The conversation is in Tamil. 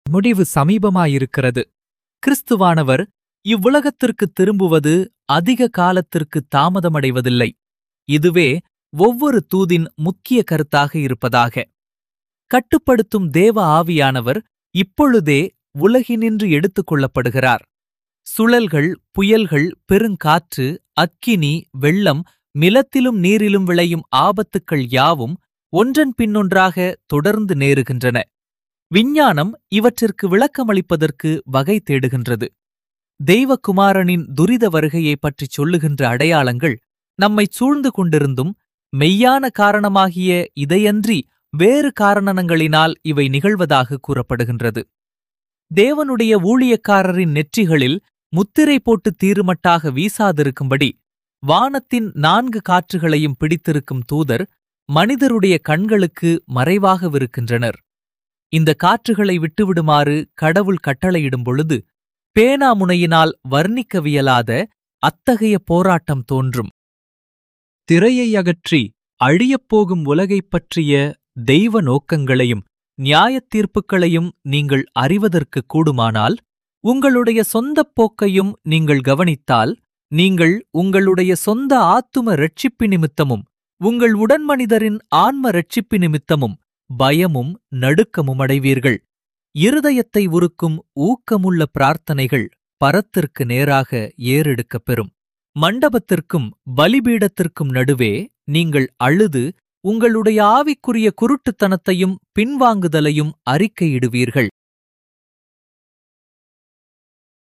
முடிவு சமீபமாயிருக்கிறது கிறிஸ்துவானவர் இவ்வுலகத்திற்கு திரும்புவது அதிக காலத்திற்கு தாமதமடைவதில்லை இதுவே ஒவ்வொரு தூதின் முக்கிய கருத்தாக இருப்பதாக கட்டுப்படுத்தும் தேவ ஆவியானவர் இப்பொழுதே உலகினின்று எடுத்துக் கொள்ளப்படுகிறார் சுழல்கள் புயல்கள் பெருங்காற்று அக்கினி வெள்ளம் நிலத்திலும் நீரிலும் விளையும் ஆபத்துக்கள் யாவும் ஒன்றன் பின்னொன்றாக தொடர்ந்து நேருகின்றன விஞ்ஞானம் இவற்றிற்கு விளக்கமளிப்பதற்கு வகை தேடுகின்றது தெய்வகுமாரனின் துரித வருகையைப் பற்றிச் சொல்லுகின்ற அடையாளங்கள் நம்மைச் சூழ்ந்து கொண்டிருந்தும் மெய்யான காரணமாகிய இதையன்றி வேறு காரணங்களினால் இவை நிகழ்வதாக கூறப்படுகின்றது தேவனுடைய ஊழியக்காரரின் நெற்றிகளில் முத்திரை போட்டு தீருமட்டாக வீசாதிருக்கும்படி வானத்தின் நான்கு காற்றுகளையும் பிடித்திருக்கும் தூதர் மனிதருடைய கண்களுக்கு மறைவாகவிருக்கின்றனர் இந்த காற்றுகளை விட்டுவிடுமாறு கடவுள் கட்டளையிடும் பொழுது பேனா முனையினால் வர்ணிக்கவியலாத அத்தகைய போராட்டம் தோன்றும் திரையை அகற்றி அழியப்போகும் உலகைப் பற்றிய தெய்வ நோக்கங்களையும் நியாயத் தீர்ப்புகளையும் நீங்கள் அறிவதற்கு கூடுமானால் உங்களுடைய சொந்தப் போக்கையும் நீங்கள் கவனித்தால் நீங்கள் உங்களுடைய சொந்த ஆத்தும ரட்சிப்பு நிமித்தமும் உங்கள் உடன்மனிதரின் ஆன்ம ரட்சிப்பு நிமித்தமும் பயமும் நடுக்கமும் அடைவீர்கள் இருதயத்தை உருக்கும் ஊக்கமுள்ள பிரார்த்தனைகள் பரத்திற்கு நேராக ஏறெடுக்கப் பெறும் மண்டபத்திற்கும் பலிபீடத்திற்கும் நடுவே நீங்கள் அழுது உங்களுடைய ஆவிக்குரிய குருட்டுத்தனத்தையும் பின்வாங்குதலையும் அறிக்கையிடுவீர்கள்